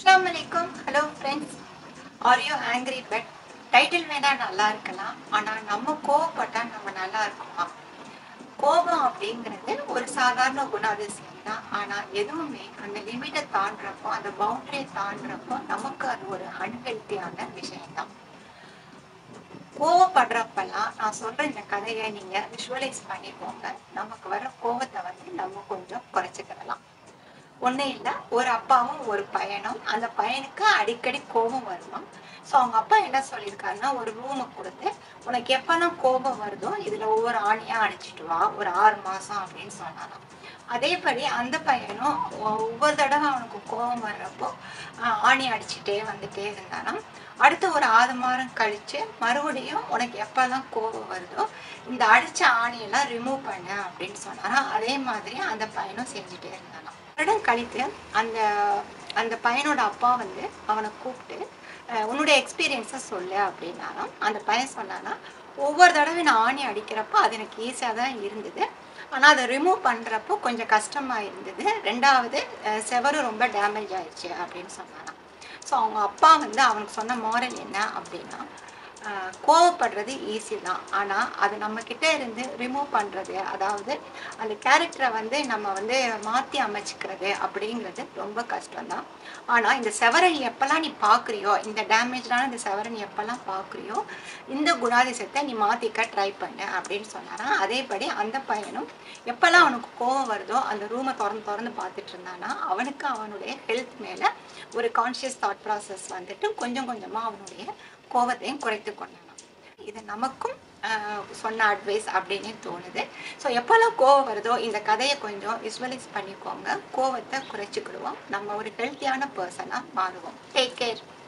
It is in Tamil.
அஸ்ஸலாமு அலைக்கும் hello friends are you angry pet title வேணா நல்லா இருக்கலாம் ஆனால் நம்ம கோவப்பட்டா நம்ம நல்லா இருக்குமா கோபம் அப்படிங்கிறது ஒரு சாதாரண குணாதிசயம் தான் ஆனால் எதுவுமே அந்த லிமிட்டை தாண்டுறப்போ அந்த பவுண்டரியை தாண்டுறப்போ நமக்கு அது ஒரு அன்ஹெல்த்தியான விஷயம்தான் கோவப்படுறப்பெல்லாம் நான் சொல்ற இந்த கதையை நீங்க விஷுவலைஸ் பண்ணிக்கோங்க நமக்கு வர கோவத்தை வந்து நம்ம கொஞ்சம் குறைச்சிக்கிடலாம் ஒன்றும் இல்லை ஒரு அப்பாவும் ஒரு பையனும் அந்த பையனுக்கு அடிக்கடி கோபம் வருமா ஸோ அவங்க அப்பா என்ன சொல்லியிருக்காருன்னா ஒரு ரூமை கொடுத்து உனக்கு எப்பெல்லாம் கோபம் வருதோ இதில் ஒவ்வொரு ஆணியாக அடிச்சிட்டு வா ஒரு ஆறு மாதம் அப்படின்னு சொன்னாராம் அதேபடி அந்த பையனும் ஒ- ஒவ்வொரு தடவை அவனுக்கு கோபம் வர்றப்போ ஆஹ், ஆணி அடிச்சுட்டே வந்துட்டே இருந்தானாம் அடுத்து ஒரு ஆறு மாதம் கழிச்சு மறுபடியும் உனக்கு எப்பெல்லாம் கோபம் வருதோ இந்த அடிச்ச ஆணியெல்லாம் ரிமூவ் பண்ண அப்படின்னு சொன்னாராம் அதே மாதிரி அந்த பையனும் செஞ்சுட்டே இருந்தானாம் வருடம் கழித்து அந்த அந்த பையனோட அப்பா வந்து அவனை கூப்பிட்டு அஹ், உன்னுடைய எக்ஸ்பீரியன்ஸை சொல்லு அப்படின்னாராம் அந்த பையன் சொன்னானா ஒவ்வொரு தடவை நான் ஆணி அடிக்கிறப்போ அது எனக்கு ஈஸியாக தான் இருந்தது ஆனால் அதை ரிமூவ் பண்ணுறப்போ கொஞ்சம் கஷ்டமாக இருந்தது ரெண்டாவது அஹ், செவரும் ரொம்ப டேமேஜ் ஆயிடுச்சு அப்படின்னு சொன்னானாம் ஸோ அவங்க அப்பா வந்து அவனுக்கு சொன்ன மாரல் என்ன அப்படின்னா ஆஹ் கோவப்படுறது ஈஸி தான் ஆனால் அது நம்ம கிட்ட இருந்து ரிமூவ் பண்ணுறது அதாவது அந்த கேரக்டரை வந்து நம்ம வந்து மாற்றி அமைச்சிக்கிறது அப்படிங்கிறது ரொம்ப கஷ்டம்தான் ஆனால் இந்த செவரை நீ எப்போல்லாம் நீ பார்க்குறியோ இந்த டேமேஜான இந்த செவரை நீ எப்போல்லாம் பார்க்குறியோ இந்த குணாதிசயத்தை நீ மாற்றிக்க ட்ரை பண்ணு அப்படின்னு சொன்னாராம் அதேபடி அந்த பையனும் எப்போல்லாம் அவனுக்கு கோவம் வருதோ அந்த ரூமை திறந்து திறந்து பார்த்துட்டு இருந்தானா அவனுக்கு அவனுடைய ஹெல்த் மேலே ஒரு கான்ஷியஸ் தாட் ப்ராசஸ் வந்துட்டு கொஞ்சம் கொஞ்சமாக அவனுடைய கோவத்தையும் குறைத்து கொண்டானாம் இது நமக்கும் ஆஹ், சொன்ன அட்வைஸ் அப்படின்னு தோணுது ஸோ எப்போல்லாம் கோவம் வருதோ இந்த கதையை கொஞ்சம் விஸ்வலைஸ் பண்ணிக்கோங்க கோவத்தை குறைச்சிக்கிடுவோம் நம்ம ஒரு ஹெல்த்தியான பர்சனாக மாறுவோம் டேக் கேர்